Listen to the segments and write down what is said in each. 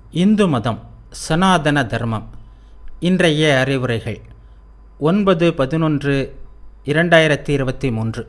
இந்து மதம் சனாதன தர்மம் இன்றைய அறிவுரைகள் ஒன்பது பதினொன்று இரண்டாயிரத்தி இருபத்தி மூன்று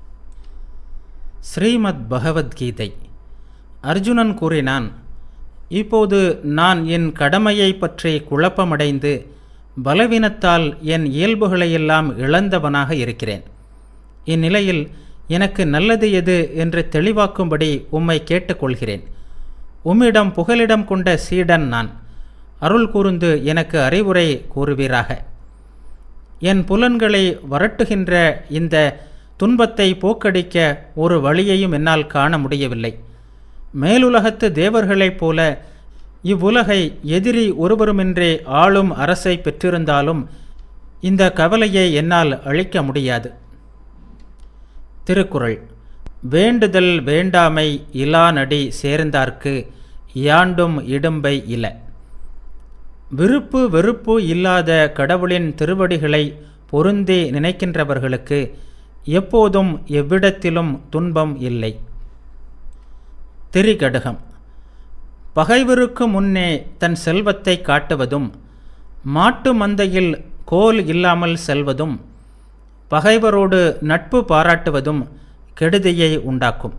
ஸ்ரீமத் பகவத்கீதை அர்ஜுனன் கூறினான் இப்போது நான் என் கடமையை பற்றி குழப்பமடைந்து பலவீனத்தால் என் இயல்புகளையெல்லாம் இழந்தவனாக இருக்கிறேன் இந்நிலையில் எனக்கு நல்லது எது என்று தெளிவாக்கும்படி உம்மை கேட்டுக்கொள்கிறேன் உம்மிடம் புகலிடம் கொண்ட சீடன் நான் அருள் கூர்ந்து எனக்கு அறிவுரை கூறுவீராக என் புலன்களை வரட்டுகின்ற இந்த துன்பத்தை போக்கடிக்க ஒரு வழியையும் என்னால் காண முடியவில்லை மேலுலகத்து தேவர்களைப் போல இவ்வுலகை எதிரி ஒருவருமின்றே ஆளும் அரசை பெற்றிருந்தாலும் இந்த கவலையை என்னால் அழிக்க முடியாது திருக்குறள் வேண்டுதல் வேண்டாமை இலானடி சேர்ந்தார்க்கு யாண்டும் இடும்பை இல விருப்பு வெறுப்பு இல்லாத கடவுளின் திருவடிகளை பொருந்தி நினைக்கின்றவர்களுக்கு எப்போதும் எவ்விடத்திலும் துன்பம் இல்லை திரிகடுகம் பகைவருக்கு முன்னே தன் செல்வத்தை காட்டுவதும் மாட்டு மந்தையில் கோல் இல்லாமல் செல்வதும் பகைவரோடு நட்பு பாராட்டுவதும் கெடுதியை உண்டாக்கும்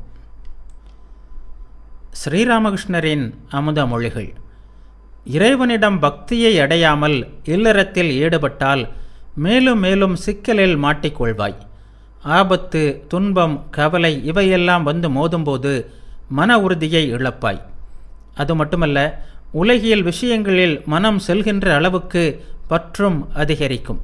ஸ்ரீராமகிருஷ்ணரின் அமுத மொழிகள் இறைவனிடம் பக்தியை அடையாமல் இல்லறத்தில் ஈடுபட்டால் மேலும் மேலும் சிக்கலில் மாட்டிக்கொள்வாய் ஆபத்து துன்பம் கவலை இவையெல்லாம் வந்து மோதும்போது மன உறுதியை இழப்பாய் அது மட்டுமல்ல உலகியல் விஷயங்களில் மனம் செல்கின்ற அளவுக்கு பற்றும் அதிகரிக்கும்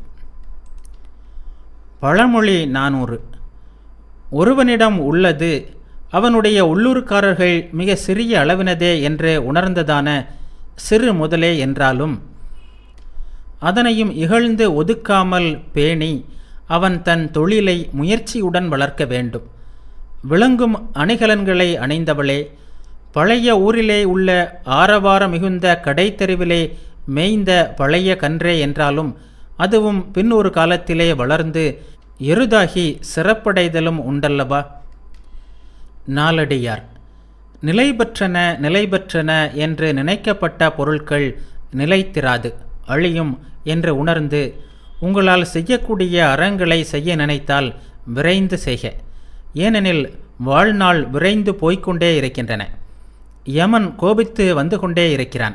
பழமொழி நானூறு ஒருவனிடம் உள்ளது அவனுடைய உள்ளூர்காரர்கள் மிக சிறிய அளவினதே என்று உணர்ந்ததான சிறு முதலே என்றாலும் அதனையும் இகழ்ந்து ஒதுக்காமல் பேணி அவன் தன் தொழிலை முயற்சியுடன் வளர்க்க வேண்டும் விளங்கும் அணிகலன்களை அணிந்தவளே பழைய ஊரிலே உள்ள ஆரவார மிகுந்த கடைத்தெருவிலே மேய்ந்த பழைய கன்றே என்றாலும் அதுவும் பின் ஒரு காலத்திலே வளர்ந்து எருதாகி சிறப்படைதலும் உண்டல்லவா நாலடியார் நிலைபெற்றன நிலைபெற்றன என்று நினைக்கப்பட்ட பொருட்கள் நிலைத்திராது அழியும் என்று உணர்ந்து உங்களால் செய்யக்கூடிய அறங்களை செய்ய நினைத்தால் விரைந்து செய்க ஏனெனில் வாழ்நாள் விரைந்து போய்கொண்டே இருக்கின்றன யமன் கோபித்து வந்து கொண்டே இருக்கிறான்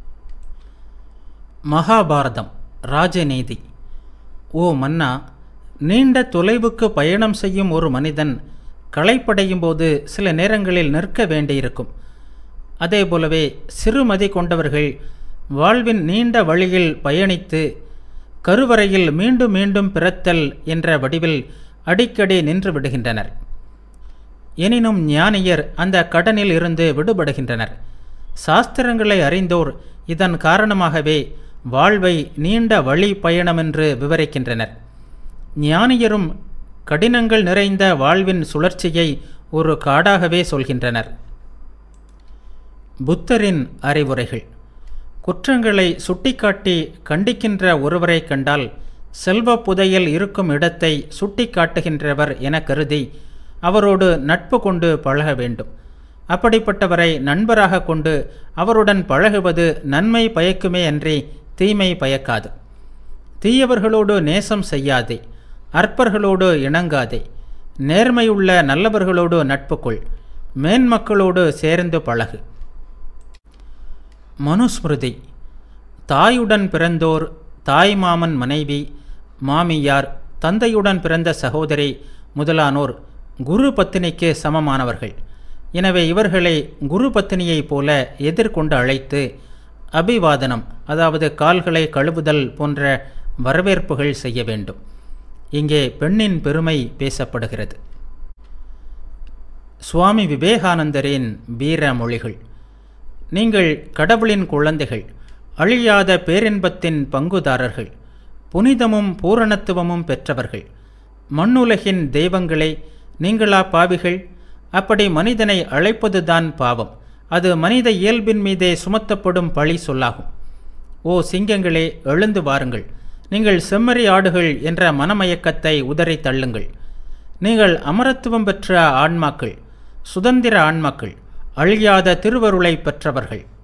மகாபாரதம் ராஜநீதி ஓ மன்னா நீண்ட தொலைவுக்கு பயணம் செய்யும் ஒரு மனிதன் களைப்படையும் போது சில நேரங்களில் நிற்க வேண்டியிருக்கும் அதே போலவே சிறுமதி கொண்டவர்கள் வாழ்வின் நீண்ட வழியில் பயணித்து கருவறையில் மீண்டும் மீண்டும் பிறத்தல் என்ற வடிவில் அடிக்கடி நின்று விடுகின்றனர் எனினும் ஞானியர் அந்த கடனில் இருந்து விடுபடுகின்றனர் சாஸ்திரங்களை அறிந்தோர் இதன் காரணமாகவே வாழ்வை நீண்ட வழி பயணமென்று விவரிக்கின்றனர் ஞானியரும் கடினங்கள் நிறைந்த வாழ்வின் சுழற்சியை ஒரு காடாகவே சொல்கின்றனர் புத்தரின் அறிவுரைகள் குற்றங்களை சுட்டிக்காட்டி கண்டிக்கின்ற ஒருவரை கண்டால் செல்வ புதையல் இருக்கும் இடத்தை சுட்டிக்காட்டுகின்றவர் என கருதி அவரோடு நட்பு கொண்டு பழக வேண்டும் அப்படிப்பட்டவரை நண்பராக கொண்டு அவருடன் பழகுவது நன்மை பயக்குமே அன்றி தீமை பயக்காது தீயவர்களோடு நேசம் செய்யாதே அற்பர்களோடு இணங்காதே நேர்மையுள்ள நல்லவர்களோடு நட்பு கொள் மேன்மக்களோடு சேர்ந்து பழகு மனுஸ்மிருதி தாயுடன் பிறந்தோர் தாய்மாமன் மனைவி மாமியார் தந்தையுடன் பிறந்த சகோதரி முதலானோர் குரு பத்தினிக்கு சமமானவர்கள் எனவே இவர்களை குரு பத்தினியைப் போல எதிர்கொண்டு அழைத்து அபிவாதனம் அதாவது கால்களை கழுவுதல் போன்ற வரவேற்புகள் செய்ய வேண்டும் இங்கே பெண்ணின் பெருமை பேசப்படுகிறது சுவாமி விவேகானந்தரின் வீர மொழிகள் நீங்கள் கடவுளின் குழந்தைகள் அழியாத பேரின்பத்தின் பங்குதாரர்கள் புனிதமும் பூரணத்துவமும் பெற்றவர்கள் மண்ணுலகின் தெய்வங்களே நீங்களா பாவிகள் அப்படி மனிதனை அழைப்பதுதான் பாவம் அது மனித இயல்பின் மீதே சுமத்தப்படும் பழி சொல்லாகும் ஓ சிங்கங்களே எழுந்து வாருங்கள் நீங்கள் செம்மறி ஆடுகள் என்ற மனமயக்கத்தை உதறி தள்ளுங்கள் நீங்கள் அமரத்துவம் பெற்ற ஆன்மாக்கள் சுதந்திர ஆன்மாக்கள் அழியாத திருவருளை பெற்றவர்கள்